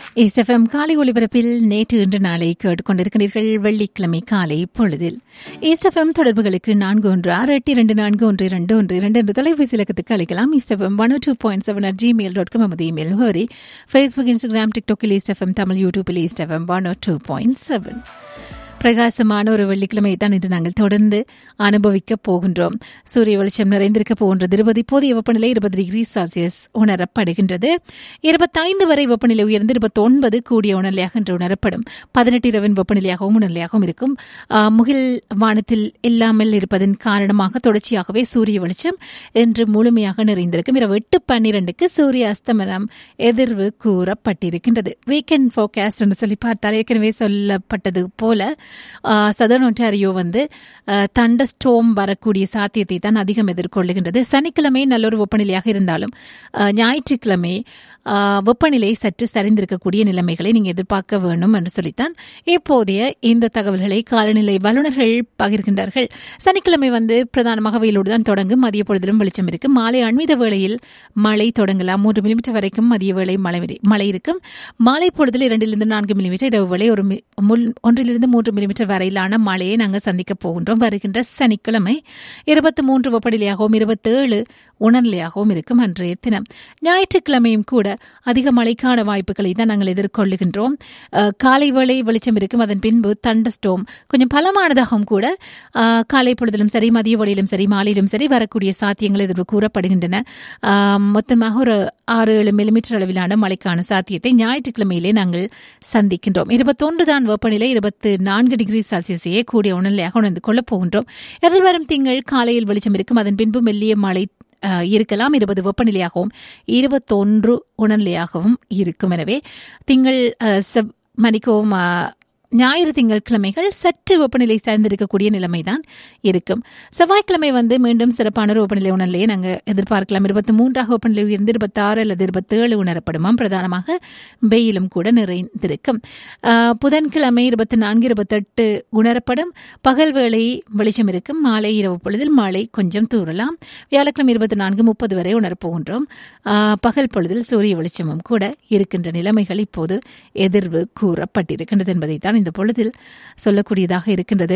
SFM காலை ஒலிபரப்பில் நேற்று இன்று நாளை கேட்டுக்கொண்டிருக்கிறீர்கள் வெள்ளிக்கிழமை காலை பொழுதில் எஸ்எஃப்எம் தொடர்புகளுக்கு நான்கு ஒன்று ஆறு எட்டு இரண்டு நான்கு ஒன்று இரண்டு ஒன்று இரண்டு என்ற தொலைபேசி இலக்கத்துக்கு அழைக்கலாம் ISFM one two point seven at Gmail dot com நமது இமெயில் முகவரி ஃபேஸ்புக் இன்ஸ்டாகிராம் டிக்டாக்கில் இஸ்எஃப்எம் தமிழ் யூடியூபில் ISFM one two point seven பிரகாசமான ஒரு வெள்ளிக்கிழமை தான் இன்று நாங்கள் தொடர்ந்து அனுபவிக்க போகின்றோம் சூரிய வெளிச்சம் நிறைந்திருக்க போகின்றது இருபது இப்போதைய வெப்பநிலை இருபது டிகிரி செல்சியஸ் உணரப்படுகின்றது இருபத்தைந்து வரை வெப்பநிலை உயர்ந்து இருபத்தொன்பது கூடிய உணர்நிலையாக இன்று உணரப்படும் பதினெட்டு இரவின் வெப்பநிலையாகவும் உணர்நிலையாகவும் இருக்கும் ஆஹ், முகில் வானத்தில் இல்லாமல் இருப்பதன் காரணமாக தொடர்ச்சியாகவே சூரிய வெளிச்சம் இன்று முழுமையாக நிறைந்திருக்கும் இரவு எட்டு பன்னிரண்டுக்கு சூரிய அஸ்தமனம் எதிர்வு கூறப்பட்டிருக்கின்றது வீக்கெண்ட் ஃபோர்காஸ்ட் என்று சொல்லி பார்த்தால் ஏற்கனவே சொல்லப்பட்டது போல சதர்ன் ஒன்டாரியோ வந்து தண்ட ஸ்டோம் வரக்கூடிய சாத்தியத்தை தான் அதிகம் எதிர்கொள்ளுகின்றது சனிக்கிழமை நல்ல ஒரு வெப்பநிலையாக இருந்தாலும் ஆஹ், ஞாயிற்றுக்கிழமை ஆஹ், வெப்பநிலை சற்று சரிந்திருக்கக்கூடிய நிலைமைகளை நீங்கள் எதிர்பார்க்க வேண்டும் என்று சொல்லித்தான் இப்போதைய இந்த தகவல்களை காலநிலை வல்லுநர்கள் பகிர்கின்றார்கள் சனிக்கிழமை வந்து பிரதானமாக வெயிலோடு தான் தொடங்கும் மதிய பொழுதிலும் வெளிச்சம் இருக்கும் மாலை அண்மித வேளையில் மழை தொடங்கலாம் மூன்று மில்லிமீட்டர் வரைக்கும் மதிய வேளை மழை விரி- மழை இருக்கும் மாலை பொழுதில் இரண்டிலிருந்து நான்கு மில்லிமீட்டர் இரவு வேளை ஒரு மி- முல்- ஒன்றிலிருந்து மூன்று மில்லிமீட்டர் வரையிலான மழையை நாங்கள் சந்திக்க போகின்றோம் வருகின்ற சனிக்கிழமை இருபத்தி மூன்று வெப்பநிலையாகவும் இருபத்தேழு உணர்நிலையாகவும் இருக்கும் அன்றைய தினம் ஞாயிற்றுக்கிழமையும் கூட அதிக மழைக்கான வாய்ப்புகளை தான் நாங்கள் எதிர்கொள்ளுகின்றோம் அஹ், காலை வேளை வெளிச்சம் இருக்கும் அதன் பின்பு தண்டஸ்டோம் கொஞ்சம் பலமானதாகவும் கூட அஹ், காலை பொழுதிலும் சரி மதிய வேளையிலும் சரி மாலையிலும் சரி வரக்கூடிய சாத்தியங்கள் எதிர்ப்பு கூறப்படுகின்றன அஹ், மொத்தமாக ஒரு ஆறு ஏழு மில்லிமீட்டர் அளவிலான மழைக்கான சாத்தியத்தை ஞாயிற்றுக்கிழமையிலே நாங்கள் சந்திக்கின்றோம் இருபத்தொன்று தான் வெப்பநிலை இருபத்து நான்கு டிகிரி செல்சியஸையே கூடிய உணர்நிலையாக உணர்ந்து கொள்ளப் போகின்றோம் எதிர்வரும் திங்கள் காலையில் வெளிச்சம் இருக்கும் அதன் பின்பு மெல்லிய மழை அஹ், இருக்கலாம் இருபது வெப்பநிலையாகவும் இருபத்தொன்று உணர்நிலையாகவும் இருக்கும் எனவே திங்கள் அஹ், செவ் மணிக்கவும் அஹ், ஞாயிறு திங்கள் கிழமைகள் சற்று வெப்பநிலை சார்ந்திருக்கக்கூடிய நிலைமைதான் இருக்கும் செவ்வாய்க்கிழமை வந்து மீண்டும் சிறப்பான ஒரு வெப்பநிலை உணர்நிலையை நாங்கள் எதிர்பார்க்கலாம் இருபத்தி மூன்றாக வெப்பநிலை உயர்ந்து இருபத்தாறு அல்லது இருபத்தேழு உணரப்படுமாம் பிரதானமாக வெயிலும் கூட நிறைந்திருக்கும் ஆஹ், புதன்கிழமை இருபத்தி நான்கு இருபத்தெட்டு உணரப்படும் பகல் வேளை வெளிச்சம் இருக்கும் மாலை இரவு பொழுதில் மழை கொஞ்சம் தூறலாம் வியாழக்கிழமை இருபத்தி நான்கு முப்பது வரை உணரப்போகின்றோம் ஆஹ், பகல் பொழுதில் சூரிய வெளிச்சமும் கூட இருக்கின்ற நிலைமைகள் இப்போது எதிர்வு கூறப்பட்டிருக்கின்றது என்பதைத்தான் இந்த பொழுதில் சொல்லக்கூடியதாக இருக்கின்றது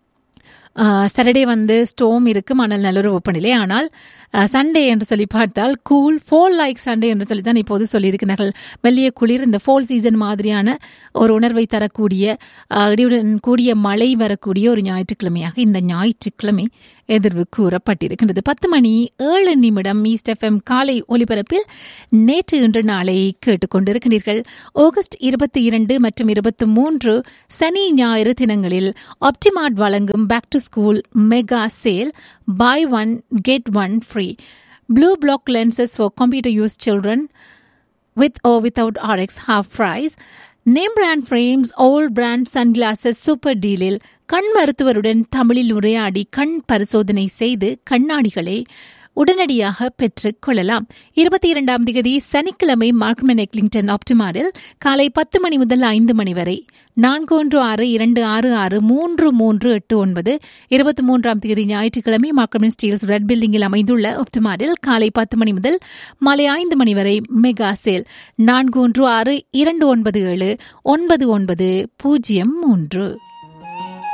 சட்டர்டே வந்து ஸ்டோம் இருக்கும் ஆனால் நல்ல ஒரு வெப்பநிலை ஆனால் சண்டே என்று சொல்லி பார்த்தால் கூல் ஃபோல் லைக் சண்டே என்று சொல்லி தான் இப்போது சொல்லியிருக்கிறார்கள் மெல்லிய குளிர் இந்த ஃபோல் சீசன் மாதிரியான ஒரு உணர்வை தரக்கூடிய அஹ், இடியுடன் கூடிய மழை வரக்கூடிய ஒரு ஞாயிற்றுக்கிழமையாக இந்த ஞாயிற்றுக்கிழமை எதிர்வு கூறப்பட்டிருக்கின்றது பத்து மணி ஏழு நிமிடம் ஈஸ்ட் எஃப்எம் காலை ஒலிபரப்பில் நேற்று இன்று நாளை கேட்டுக்கொண்டிருக்கிறீர்கள் ஆகஸ்ட் இருபத்தி இரண்டு மற்றும் இருபத்தி மூன்று சனி ஞாயிறு தினங்களில் ஆப்டிமார்ட் வழங்கும் back to school mega sale buy one get one free blue black lenses for computer use children with or without RX half price. Name brand frames old brand sunglasses super டீலில் கண் மருத்துவருடன் தமிழில் உரையாடி கண் பரிசோதனை செய்து கண்ணாடிகளை உடனடியாக பெற்றுக் கொள்ளலாம் இருபத்தி இரண்டாம் தேதி சனிக்கிழமை மார்க்மன் எக்லிங்டன் ஆப்டிமாரில் காலை பத்து மணி முதல் ஐந்து மணி வரை நான்கு ஒன்று ஆறு இரண்டு ஆறு ஆறு மூன்று மூன்று எட்டு ஒன்பது இருபத்தி மூன்றாம் தேதி ஞாயிற்றுக்கிழமை மார்க்மன் ஸ்டீல்ஸ் ரெட் பில்டிங்கில் அமைந்துள்ள ஆப்டிமாரில் காலை பத்து மணி முதல் மாலை ஐந்து மணி வரை மெகா சேல் நான்கு ஒன்று ஆறு இரண்டு ஒன்பது ஏழு ஒன்பது ஒன்பது பூஜ்ஜியம் மூன்று